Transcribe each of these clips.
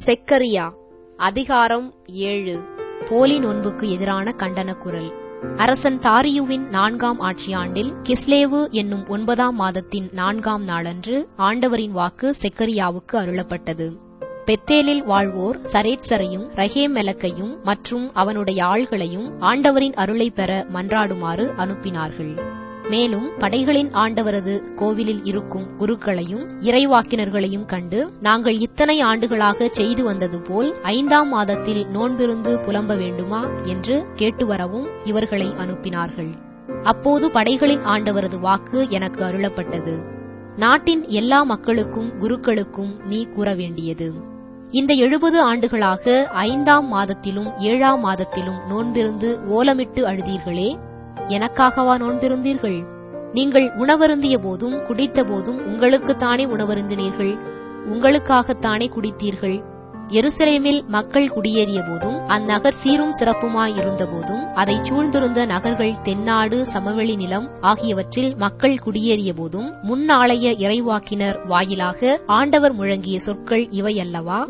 செக்கரியா அதிகாரம் ஏழு போலி நோன்புக்கு எதிரான கண்டன குரல் அரசன் தாரியுவின் நான்காம் ஆட்சியாண்டில் கிஸ்லேவு என்னும் ஒன்பதாம் மாதத்தின் நான்காம் நாளன்று ஆண்டவரின் வாக்கு செக்கரியாவுக்கு அருளப்பட்டது பெத்தேலில் வாழ்வோர் சரேட்சரையும் ரஹேமெலக்கையும் மற்றும் அவனுடைய ஆள்களையும் ஆண்டவரின் அருளை பெற மன்றாடுமாறு அனுப்பினார்கள் மேலும் படைகளின் ஆண்டவரது கோவிலில் இருக்கும் குருக்களையும் இறைவாக்கினர்களையும் கண்டு நாங்கள் இத்தனை ஆண்டுகளாக செய்து வந்தது போல் ஐந்தாம் மாதத்தில் நோன்பிருந்து புலம்ப வேண்டுமா என்று கேட்டு வரவும் இவர்களை அனுப்பினார்கள் அப்போது படைகளின் ஆண்டவரது வாக்கு எனக்கு அருளப்பட்டது நாட்டின் எல்லா மக்களுக்கும் குருக்களுக்கும் நீ கூற வேண்டியது இந்த எழுபது ஆண்டுகளாக ஐந்தாம் மாதத்திலும் ஏழாம் மாதத்திலும் நோன்பிருந்து ஓலமிட்டு அழுதீர்களே எனக்காகவா நோன்பிருந்தீர்கள் நீங்கள் உணவருந்திய போதும் குடித்த போதும் உங்களுக்குத்தானே உணவருந்தினீர்கள் உங்களுக்காகத்தானே குடித்தீர்கள் எருசலேமில் மக்கள் குடியேறிய போதும் அந்நகர் சீரும் சிறப்புமாய் இருந்த போதும் அதை சூழ்ந்திருந்த நகர்கள் தென்னாடு சமவெளி நிலம் ஆகியவற்றில் மக்கள் குடியேறிய போதும் முன்னாளைய இறைவாக்கினர் வாயிலாக ஆண்டவர் முழங்கிய சொற்கள் இவையல்லவா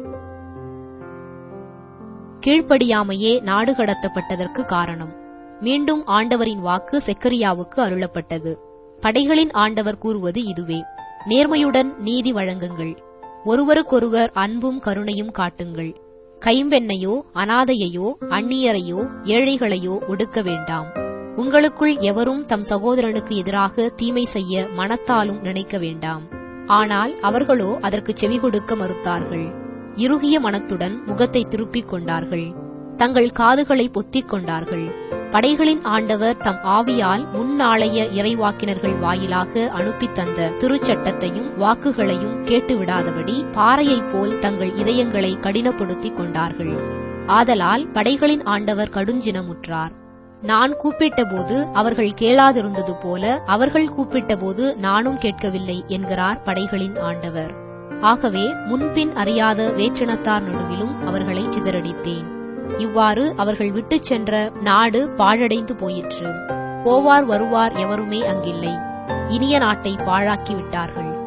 கீழ்ப்படியாமையே நாடு கடத்தப்பட்டதற்கு காரணம் மீண்டும் ஆண்டவரின் வாக்கு செக்கரியாவுக்கு அருளப்பட்டது படைகளின் ஆண்டவர் கூறுவது இதுவே நேர்மையுடன் நீதி வழங்குங்கள் ஒருவருக்கொருவர் அன்பும் கருணையும் காட்டுங்கள் கைம்பெண்ணையோ அனாதையையோ அந்நியரையோ ஏழைகளையோ ஒடுக்க வேண்டாம் உங்களுக்குள் எவரும் தம் சகோதரனுக்கு எதிராக தீமை செய்ய மனத்தாலும் நினைக்க வேண்டாம் ஆனால் அவர்களோ அதற்கு செவி கொடுக்க மறுத்தார்கள் இறுகிய மனத்துடன் முகத்தை திருப்பிக் கொண்டார்கள் தங்கள் காதுகளை பொத்திக் கொண்டார்கள் படைகளின் ஆண்டவர் தம் ஆவியால் முன்னாளைய இறைவாக்கினர்கள் வாயிலாக அனுப்பித் தந்த திருச்சட்டத்தையும் வாக்குகளையும் கேட்டுவிடாதபடி பாறையைப் போல் தங்கள் இதயங்களை கடினப்படுத்திக் கொண்டார்கள் ஆதலால் படைகளின் ஆண்டவர் கடுஞ்சினமுற்றார் நான் கூப்பிட்டபோது அவர்கள் கேளாதிருந்தது போல அவர்கள் கூப்பிட்டபோது நானும் கேட்கவில்லை என்கிறார் படைகளின் ஆண்டவர் ஆகவே முன்பின் அறியாத வேற்றினத்தார் நடுவிலும் அவர்களை சிதறடித்தேன் இவ்வாறு அவர்கள் விட்டுச் சென்ற நாடு பாழடைந்து போயிற்று போவார் வருவார் எவருமே அங்கில்லை இனிய நாட்டை பாழாக்கி விட்டார்கள்